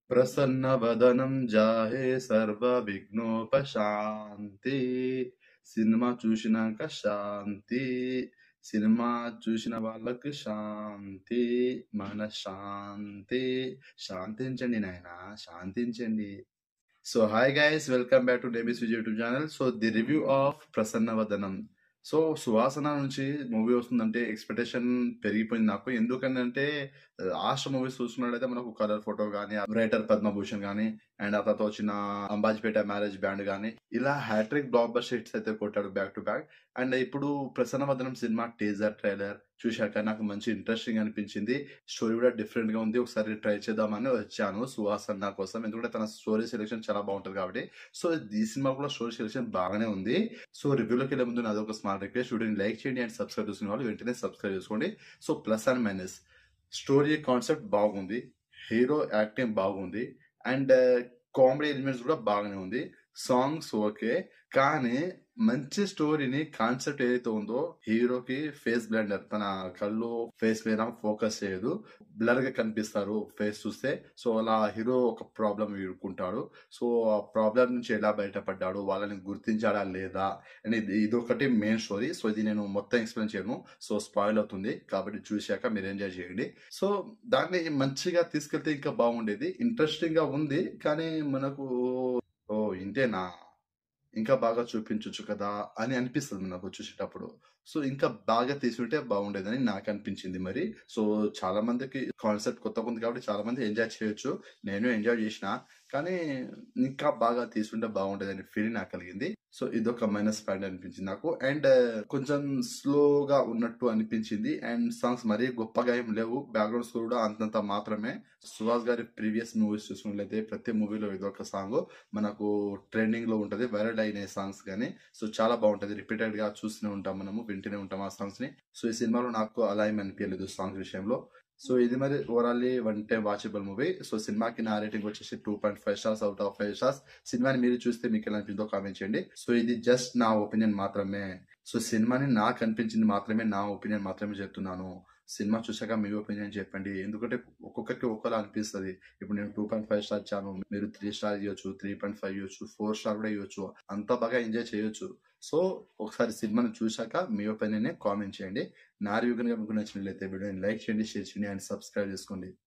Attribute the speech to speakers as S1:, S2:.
S1: ప్రసన్నవదనం జాహే సర్వ విఘ్నోపశాంతి సినిమా చూసినాక శాంతి సినిమా చూసిన వాళ్ళకి శాంతి మన శాంతి శాంతించండి నాయన శాంతించండి so hi guys welcome back to డేబీస్ Vijay YouTube channel so the review of Prasannavadanam so సువాసన నుంచి మూవీ వస్తుందంటే ఎక్స్పెక్టేషన్ పెరిగిపోయింది నాకు ఎందుకంటే ఆశ మూవీస్ చూసుకున్నట్లయితే మనకు కలర్ ఫోటో కానీ రైటర్ పద్మభూషణ్ కానీ అండ్ ఆ తర్వాత వచ్చిన అంబాజీపేట మ్యారేజ్ బ్యాండ్ కానీ ఇలా హ్యాట్రిక్ బ్లాక్ బస్టర్ హిట్స్ అయితే కొట్టాడు బ్యాక్ టు బ్యాక్ అండ్ ఇప్పుడు ప్రసన్నవదనం సినిమా టీజర్ ట్రైలర్ చూశాక నాకు మంచి ఇంట్రెస్టింగ్ అనిపించింది స్టోరీ కూడా డిఫరెంట్ గా ఉంది ఒకసారి ట్రై చేద్దామని వచ్చాను సుహాసన్న కోసం ఎందుకంటే తన స్టోరీ సెలెక్షన్ చాలా బాగుంటుంది కాబట్టి సో ఈ సినిమా కూడా స్టోరీ సెలెక్షన్ బాగానే ఉంది సో రివ్యూలోకి వెళ్ళే ముందు నాది ఒక స్మార్ట్ రిక్వెస్ట్ వీడియోని లైక్ చేయండి అండ్ సబ్స్క్రైబ్ చేసుకునే వాళ్ళు వెంటనే సబ్స్క్రైబ్ చేసుకోండి so plus and minus story concept బాగుంది హీరో యాక్టింగ్ బాగుంది అండ్ కామెడీ ఎలిమెంట్స్ కూడా బాగానే ఉంది సాంగ్స్ ఓకే కానీ మంచి స్టోరీని కాన్సెప్ట్ ఏదైతే ఉందో హీరోకి ఫేస్ బ్లెండర్ తన కళ్ళు ఫేస్ మీద ఫోకస్ చేయదు బ్లర్ గా కనిపిస్తారు ఫేస్ చూస్తే సో అలా హీరో ఒక ప్రాబ్లం ఎదుర్కొంటాడు సో ఆ ప్రాబ్లం నుంచి ఎలా బయటపడ్డాడు వాళ్ళని గుర్తించాడా లేదా అని ఇది ఇదొకటి మెయిన్ స్టోరీ సో ఇది నేను మొత్తం ఎక్స్ప్లెయిన్ చేయను సో స్పాయిల్ అవుతుంది కాబట్టి చూశాక మీరు ఎంజాయ్ చేయండి సో దాన్ని మంచిగా తీసుకెళ్తే ఇంకా బాగుండేది ఇంట్రెస్టింగ్ గా ఉంది కానీ మనకు ఓ ఇంతేనా ఇంకా బాగా చూపించవచ్చు కదా అని అనిపిస్తుంది నాకు చూసేటప్పుడు సో ఇంకా బాగా తీసుకుంటే బాగుండేదని నాకు అనిపించింది మరి సో చాలా మందికి కాన్సెప్ట్ కొత్త ఉంది కాబట్టి చాలా మంది ఎంజాయ్ చేయొచ్చు నేను ఎంజాయ్ చేసిన కానీ ఇంకా బాగా తీసుకుంటే బాగుండేదని ఫీలింగ్ నాకు కలిగింది సో ఇదొక మైనస్ పాయింట్ అనిపించింది నాకు అండ్ కొంచెం స్లోగా ఉన్నట్టు అనిపించింది అండ్ సాంగ్స్ మరీ గొప్పగా ఏం లేవు బ్యాక్గ్రౌండ్ స్కోర్ కూడా అంతంత మాత్రమే సుహాస్ గారి ప్రీవియస్ మూవీస్ చూసుకున్నట్లయితే ప్రతి మూవీలో ఇదొక సాంగ్ మనకు ట్రెండింగ్ లో ఉంటది వైరల్ అయిన సాంగ్స్ కానీ సో చాలా బాగుంటది రిపీటెడ్ గా చూస్తూనే ఉంటాం మనము వింటూనే ఉంటాం ఆ సాంగ్స్ ని సో ఈ సినిమాలో నాకు అలా ఏమి అనిపించలేదు సాంగ్స్ విషయంలో సో ఇది మరి overally one time watchable movie so సినిమాకి నా రేటింగ్ వచ్చేసి two point five stars out of five stars సినిమాని మీరు చూస్తే మీకు ఎలా అనిపించిందో కామెంట్ చేయండి సో ఇది జస్ట్ నా ఒపీనియన్ మాత్రమే సో సినిమాని నాకు అనిపించింది మాత్రమే నా ఒపీనియన్ మాత్రమే చెప్తున్నాను సినిమా చూసాక మీ ఒపీనియన్ చెప్పండి ఎందుకంటే ఒక్కొక్కరికి ఒక్కలా అనిపిస్తుంది ఇప్పుడు నేను టూ పాయింట్ ఫైవ్ స్టార్ ఇచ్చాను మీరు త్రీ స్టార్ ఇవ్వచ్చు త్రీ పాయింట్ ఫైవ్ ఇవ్వచ్చు ఫోర్ స్టార్ కూడా ఇవ్వచ్చు అంతా బాగా ఎంజాయ్ చేయొచ్చు సో ఒకసారి సినిమాని చూశాక మీ ఒపీనియన్ కామెంట్ చేయండి నా రివ్యూ కనుక మీకు నచ్చినట్లయితే వీడియోని లైక్ చేయండి షేర్ చేయండి అండ్ సబ్స్క్రైబ్ చేసుకోండి